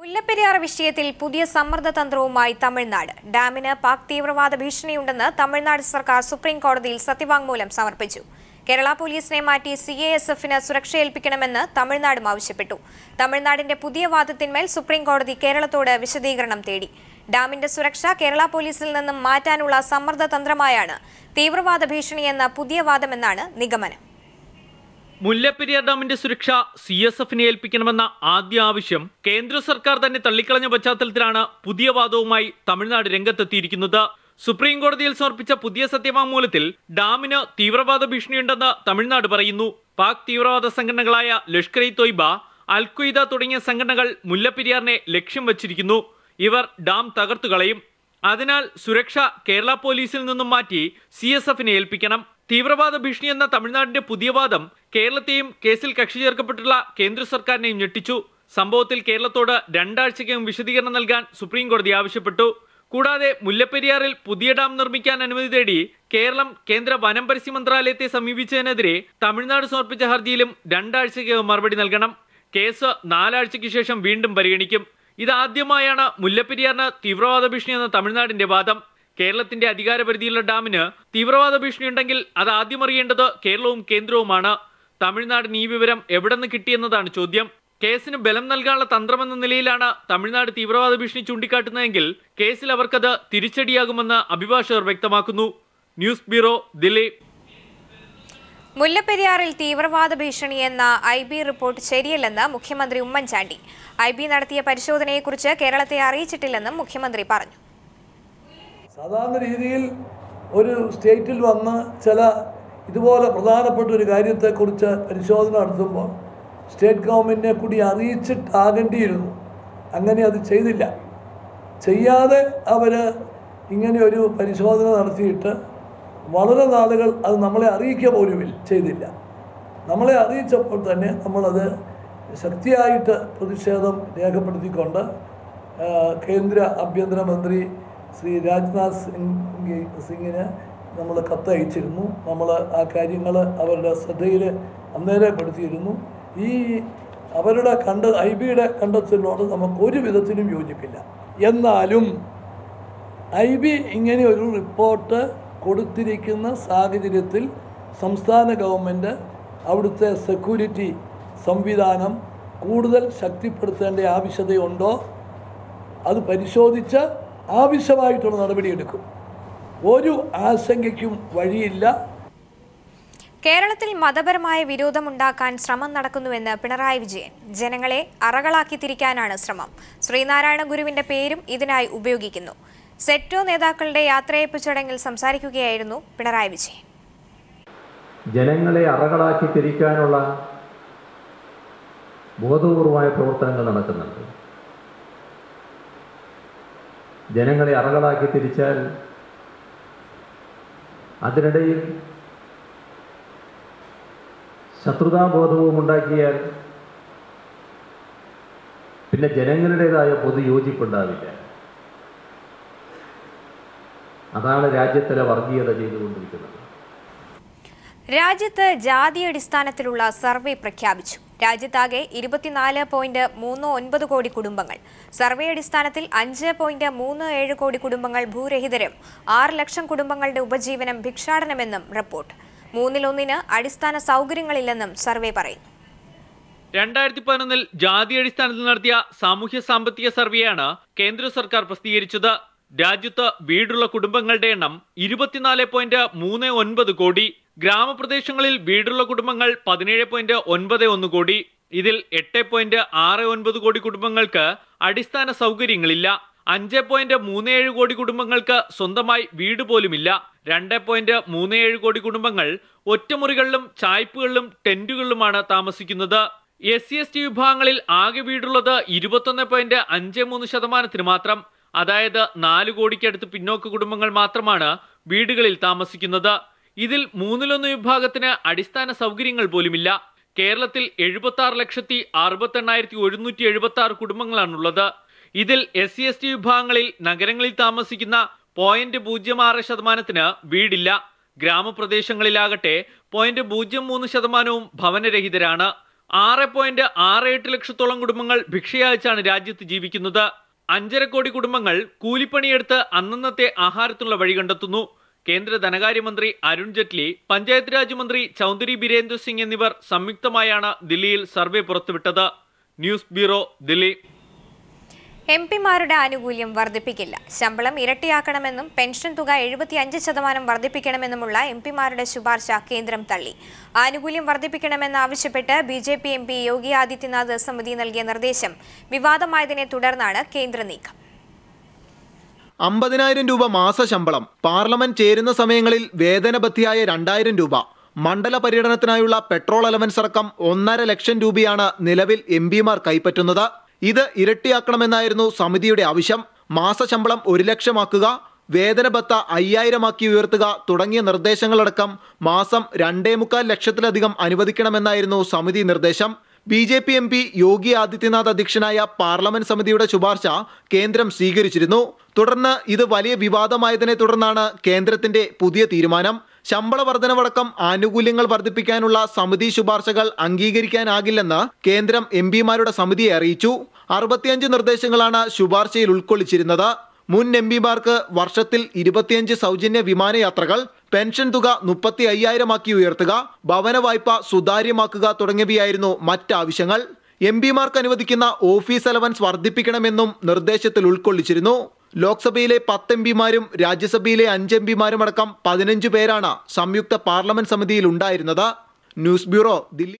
മുല്ലപ്പെരിയാർ വിഷയത്തിൽ പുതിയ സമ്മർദ്ദ തന്ത്രവുമായി തമിഴ്നാട് ഡാമിന് പാക് തീവ്രവാദ ഭീഷണിയുണ്ടെന്ന് തമിഴ്നാട് സർക്കാർ സുപ്രീം കോടതിയിൽ സത്യവാങ്മൂലം സമർപ്പിച്ചു കേരള പോലീസിനെ മാറ്റി സി എ എസ് എഫിന് സുരക്ഷ ഏൽപ്പിക്കണമെന്ന് തമിഴ്നാടും ആവശ്യപ്പെട്ടു തമിഴ്നാടിന്റെ പുതിയ വാദത്തിന്മേൽ സുപ്രീം കോടതി കേരളത്തോട് വിശദീകരണം തേടി ഡാമിന്റെ സുരക്ഷ കേരള പോലീസിൽ നിന്നും മാറ്റാനുള്ള സമ്മർദ്ദ തന്ത്രമായാണ് തീവ്രവാദ ഭീഷണിയെന്ന പുതിയ വാദമെന്നാണ് നിഗമനം മുല്ലപ്പെരിയാർ ഡാമിന്റെ സുരക്ഷ സി എസ് എഫിനെ ഏൽപ്പിക്കണമെന്ന ആദ്യ ആവശ്യം കേന്ദ്ര സർക്കാർ തന്നെ തള്ളിക്കളഞ്ഞ പശ്ചാത്തലത്തിലാണ് പുതിയ വാദവുമായി തമിഴ്നാട് രംഗത്തെത്തിയിരിക്കുന്നത് സുപ്രീം കോടതിയിൽ സമർപ്പിച്ച പുതിയ സത്യവാങ്മൂലത്തിൽ ഡാമിന് തീവ്രവാദ ഭീഷണിയുണ്ടെന്ന് തമിഴ്നാട് പറയുന്നു പാക് തീവ്രവാദ സംഘടനകളായ ലഷ്കർ ഇ തൊയ്ബ അൽ ഖ്വയ്ദ തുടങ്ങിയ സംഘടനകൾ മുല്ലപ്പെരിയാറിനെ ലക്ഷ്യം വച്ചിരിക്കുന്നു ഇവർ ഡാം തകർത്തു കളയും അതിനാൽ സുരക്ഷ കേരള പോലീസിൽ നിന്നും മാറ്റി സി എസ് എഫിനെ ഏൽപ്പിക്കണം തീവ്രവാദ ഭീഷണി എന്ന തമിഴ്നാടിന്റെ പുതിയ വാദം കേരളത്തെയും കേസിൽ കക്ഷി ചേർക്കപ്പെട്ടുള്ള കേന്ദ്ര സർക്കാരിനെയും ഞെട്ടിച്ചു സംഭവത്തിൽ കേരളത്തോട് രണ്ടാഴ്ചയ്ക്കകം വിശദീകരണം നൽകാൻ സുപ്രീം കോടതി ആവശ്യപ്പെട്ടു കൂടാതെ മുല്ലപ്പെരിയാറിൽ പുതിയ ഡാം നിർമ്മിക്കാൻ അനുമതി തേടി കേരളം കേന്ദ്ര വനം പരിസ്ഥിതി മന്ത്രാലയത്തെ സമീപിച്ചതിനെതിരെ തമിഴ്നാട് സമർപ്പിച്ച ഹർജിയിലും രണ്ടാഴ്ചയ്ക്കകം മറുപടി നൽകണം കേസ് നാലാഴ്ചയ്ക്ക് ശേഷം വീണ്ടും പരിഗണിക്കും ഇതാദ്യമായാണ് മുല്ലപ്പെരിയാറിന് തീവ്രവാദ ഭീഷണി എന്ന തമിഴ്നാടിന്റെ വാദം കേരളത്തിന്റെ അധികാരപരിധിയിലുള്ള ഡാമിന് തീവ്രവാദ ഭീഷണിയുണ്ടെങ്കിൽ അത് ആദ്യം അറിയേണ്ടത് കേരളവും കേന്ദ്രവുമാണ് തമിഴ്നാടിന് ഈ വിവരം എവിടെ നിന്ന് കിട്ടിയെന്നതാണ് ചോദ്യം കേസിന് ബലം നൽകാനുള്ള തന്ത്രമെന്ന നിലയിലാണ് തമിഴ്നാട് തീവ്രവാദ ഭീഷണി ചൂണ്ടിക്കാട്ടുന്നതെങ്കിൽ കേസിൽ അവർക്കത് തിരിച്ചടിയാകുമെന്ന് അഭിഭാഷകർ വ്യക്തമാക്കുന്നു ന്യൂസ് ബ്യൂറോ ദില്ലി മുല്ലപ്പെരിയാറിൽ തീവ്രവാദ ഭീഷണി എന്ന ഐ ബി റിപ്പോർട്ട് ശരിയല്ലെന്ന് മുഖ്യമന്ത്രി ഉമ്മൻചാണ്ടി ഐ ബി നടത്തിയ പരിശോധനയെക്കുറിച്ച് കേരളത്തെ അറിയിച്ചിട്ടില്ലെന്നും മുഖ്യമന്ത്രി പറഞ്ഞു സാധാരണ രീതിയിൽ ഒരു സ്റ്റേറ്റിൽ വന്ന് ചില ഇതുപോലെ പ്രധാനപ്പെട്ട ഒരു കാര്യത്തെക്കുറിച്ച് പരിശോധന നടത്തുമ്പോൾ സ്റ്റേറ്റ് ഗവൺമെൻറ്റിനെ കൂടി അറിയിച്ചിട്ടാകേണ്ടിയിരുന്നു അങ്ങനെ അത് ചെയ്തില്ല ചെയ്യാതെ അവർ ഇങ്ങനെ ഒരു പരിശോധന നടത്തിയിട്ട് വളരെ നാളുകൾ അത് നമ്മളെ അറിയിക്കുക പോലുമില്ല ചെയ്തില്ല നമ്മളെ അറിയിച്ചപ്പോൾ തന്നെ നമ്മളത് ശക്തിയായിട്ട് പ്രതിഷേധം രേഖപ്പെടുത്തിക്കൊണ്ട് ആ, കേന്ദ്ര ആഭ്യന്തരമന്ത്രി ശ്രീ രാജ്നാഥ് സിംഗ് സിംഗിന് നമ്മൾ കത്തയച്ചിരുന്നു നമ്മൾ ആ കാര്യങ്ങൾ അവരുടെ ശ്രദ്ധയിൽ അന്നേരപ്പെടുത്തിയിരുന്നു ഈ അവരുടെ കണ്ട ഐ ബിയുടെ കണ്ടെത്തലിനോട് നമുക്ക് ഒരു വിധത്തിലും യോജിപ്പില്ല എന്നാലും ഐ ബി ഇങ്ങനെ ഒരു റിപ്പോർട്ട് കൊടുത്തിരിക്കുന്ന സാഹചര്യത്തിൽ സംസ്ഥാന ഗവൺമെൻറ് അവിടുത്തെ സെക്യൂരിറ്റി സംവിധാനം കൂടുതൽ ശക്തിപ്പെടുത്തേണ്ട ആവശ്യതയുണ്ടോ അത് പരിശോധിച്ച് ആവശ്യമായിട്ടുള്ള നടപടിയെടുക്കും ഒരു ആശങ്കയ്ക്കും വഴിയില്ല കേരളത്തിൽ മതപരമായ വിരോധമുണ്ടാക്കാൻ ശ്രമം നടക്കുന്നുവെന്ന് പിണറായി വിജയൻ ജനങ്ങളെ അറകളാക്കി തിരിക്കാനാണ് ശ്രമം ശ്രീനാരായണ ഗുരുവിന്റെ പേരും ഇതിനായി ഉപയോഗിക്കുന്നു സെറ്റോ നേതാക്കളുടെ യാത്രയയപ്പ് ചടങ്ങിൽ സംസാരിക്കുകയായിരുന്നു പിണറായി വിജയൻ ജനങ്ങളെ അറകളാക്കി തിരിക്കാനുള്ള ബോധപൂർവമായ പ്രവർത്തനങ്ങൾ നടക്കുന്നുണ്ട് ജനങ്ങളെ അറകളാക്കി തിരിച്ചാൽ അതിനിടയിൽ ശത്രുതാബോധവും ഉണ്ടാക്കിയാൽ പിന്നെ ജനങ്ങളുടേതായ പൊതുയോജിപ്പുണ്ടാവില്ല അതാണ് രാജ്യത്തിലെ വർഗീയത ചെയ്തുകൊണ്ടിരിക്കുന്നത് രാജ്യത്ത് ജാതി അടിസ്ഥാനത്തിലുള്ള സർവേ പ്രഖ്യാപിച്ചു രാജ്യത്താകെ ഇരുപത്തിനാല് പോയിന്റ് മൂന്ന് ഒൻപത് കോടി കുടുംബങ്ങൾ സർവേ അടിസ്ഥാനത്തിൽ അഞ്ച് പോയിന്റ് മൂന്ന് ഏഴ് കോടി കുടുംബങ്ങൾ ഭൂരഹിതരും ആറ് ലക്ഷം കുടുംബങ്ങളുടെ ഉപജീവനം ഭിക്ഷാടനമെന്നും റിപ്പോർട്ട് മൂന്നിലൊന്നിന് അടിസ്ഥാന സൗകര്യങ്ങളില്ലെന്നും സർവേ പറയുന്നു രണ്ടായിരത്തി പതിനൊന്നിൽ ജാതി അടിസ്ഥാനത്തിൽ നടത്തിയ സാമൂഹ്യ സാമ്പത്തിക സർവേയാണ് കേന്ദ്ര സർക്കാർ പ്രസിദ്ധീകരിച്ചത് രാജ്യത്ത് വീടുള്ള കുടുംബങ്ങളുടെ എണ്ണം ഇരുപത്തിനാല് പോയിന്റ് മൂന്ന് ഒൻപത് കോടി ഗ്രാമപ്രദേശങ്ങളിൽ വീടുള്ള കുടുംബങ്ങൾ പതിനേഴ് പോയിന്റ് ഒൻപത് ഒന്ന് കോടി ഇതിൽ എട്ട് പോയിന്റ് ആറ് ഒൻപത് കോടി കുടുംബങ്ങൾക്ക് അടിസ്ഥാന സൗകര്യങ്ങളില്ല അഞ്ച് പോയിന്റ് മൂന്ന് ഏഴ് കോടി കുടുംബങ്ങൾക്ക് സ്വന്തമായി വീട് പോലുമില്ല രണ്ട് പോയിന്റ് മൂന്ന് ഏഴ് കോടി കുടുംബങ്ങൾ ഒറ്റമുറികളിലും ചായ്പുകളിലും ടെന്റുകളിലുമാണ് താമസിക്കുന്നത് എസ് സി എസ് ടി വിഭാഗങ്ങളിൽ ആകെ വീടുള്ളത് ഇരുപത്തൊന്ന് പോയിന്റ് അഞ്ച് മൂന്ന് ശതമാനത്തിന് മാത്രം അതായത് നാല് കോടിക്കടുത്ത് പിന്നോക്ക കുടുംബങ്ങൾ മാത്രമാണ് വീടുകളിൽ താമസിക്കുന്നത് ഇതിൽ മൂന്നിലൊന്ന് വിഭാഗത്തിന് അടിസ്ഥാന സൗകര്യങ്ങൾ പോലുമില്ല കേരളത്തിൽ എഴുപത്തി ആറ് ലക്ഷത്തി അറുപത്തി എണ്ണായിരത്തി ഒരുന്നൂറ്റി എഴുപത്തി ആറ് കുടുംബങ്ങളാണുള്ളത് ഇതിൽ എസ് സി എസ് ടി വിഭാഗങ്ങളിൽ നഗരങ്ങളിൽ താമസിക്കുന്ന പോയിന്റ് പൂജ്യം ആറ് ശതമാനത്തിന് വീടില്ല ഗ്രാമപ്രദേശങ്ങളിലാകട്ടെ പോയിന്റ് പൂജ്യം മൂന്ന് ശതമാനവും ഭവനരഹിതരാണ് ആറ് പോയിന്റ് ആറ് എട്ട് ലക്ഷത്തോളം കുടുംബങ്ങൾ ഭിക്ഷയച്ചാണ് രാജ്യത്ത് ജീവിക്കുന്നത് അഞ്ചര കോടി കുടുംബങ്ങൾ കൂലിപ്പണിയെടുത്ത് അന്നന്നത്തെ ആഹാരത്തിനുള്ള വഴി കണ്ടെത്തുന്നു കേന്ദ്ര ധനകാര്യമന്ത്രി അരുൺ ജെറ്റ്ലി പഞ്ചായത്ത് രാജ് മന്ത്രി ചൗധരി ബിരേന്ദ്ര സിംഗ് എന്നിവർ സംയുക്തമായാണ് ദില്ലിയിൽ സർവേ പുറത്തുവിട്ടത് ന്യൂസ് ബ്യൂറോ ദില്ലി എം പിമാരുടെ ആനുകൂല്യം വർദ്ധിപ്പിക്കില്ല ശമ്പളം ഇരട്ടിയാക്കണമെന്നും പെൻഷൻ തുക എഴുപത്തിയഞ്ച് ശതമാനം വർദ്ധിപ്പിക്കണമെന്നുമുള്ള എം പിമാരുടെ ശുപാർശ കേന്ദ്രം തള്ളി ആനുകൂല്യം വർദ്ധിപ്പിക്കണമെന്നാവശ്യപ്പെട്ട് B J P M P Yogi Adityanath സമിതി നൽകിയ നിർദ്ദേശം വിവാദമായതിനെ തുടർന്നാണ് കേന്ദ്ര നീക്കം അമ്പതിനായിരം രൂപ മാസ ശമ്പളം പാർലമെന്റ് ചേരുന്ന സമയങ്ങളിൽ വേതനബദ്ധിയായ രണ്ടായിരം രൂപ മണ്ഡല പര്യടനത്തിനായുള്ള പെട്രോൾ അലവൻസ് അടക്കം ഒന്നര ലക്ഷം രൂപയാണ് നിലവിൽ എം പിമാർ കൈപ്പറ്റുന്നത് ഇത് ഇരട്ടിയാക്കണമെന്നായിരുന്നു സമിതിയുടെ ആവശ്യം മാസശമ്പളം ഒരു ലക്ഷമാക്കുക വേതനബത്ത അയ്യായിരമാക്കി ഉയർത്തുക തുടങ്ങിയ നിർദ്ദേശങ്ങളടക്കം മാസം രണ്ടേ മുക്കാൽ ലക്ഷത്തിലധികം അനുവദിക്കണമെന്നായിരുന്നു സമിതി നിർദ്ദേശം B J P M P Yogi Adityanath അധ്യക്ഷനായ പാർലമെന്റ് സമിതിയുടെ ശുപാർശ കേന്ദ്രം സ്വീകരിച്ചിരുന്നു തുടർന്ന് ഇത് വലിയ വിവാദമായതിനെ തുടർന്നാണ് കേന്ദ്രത്തിന്റെ പുതിയ തീരുമാനം ശമ്പള വർധനവടക്കം ആനുകൂല്യങ്ങൾ വർദ്ധിപ്പിക്കാനുള്ള സമിതി ശുപാർശകൾ അംഗീകരിക്കാനാകില്ലെന്ന് കേന്ദ്രം എം പിമാരുടെ സമിതിയെ അറിയിച്ചു അറുപത്തിയഞ്ച് നിർദ്ദേശങ്ങളാണ് ശുപാർശയിൽ ഉൾക്കൊള്ളിച്ചിരുന്നത് മുൻ എം പിമാർക്ക് വർഷത്തിൽ ഇരുപത്തിയഞ്ച് സൗജന്യ വിമാനയാത്രകൾ പെൻഷൻ തുക മുപ്പത്തി അയ്യായിരമാക്കി ഉയർത്തുക ഭവന വായ്പ സുതാര്യമാക്കുക തുടങ്ങിയവയായിരുന്നു മറ്റാവശ്യങ്ങൾ എം പിമാർക്ക് അനുവദിക്കുന്ന ഓഫീസ് അലവൻസ് വർദ്ധിപ്പിക്കണമെന്നും നിർദ്ദേശത്തിൽ ഉൾക്കൊള്ളിച്ചിരുന്നു ലോക്സഭയിലെ പത്ത് എം പിമാരും രാജ്യസഭയിലെ അഞ്ച് എം പിമാരും അടക്കം പതിനഞ്ച് പേരാണ് സംയുക്ത പാർലമെന്റ് സമിതിയിൽ ഉണ്ടായിരുന്നത് ന്യൂസ് ബ്യൂറോ ദില്ലി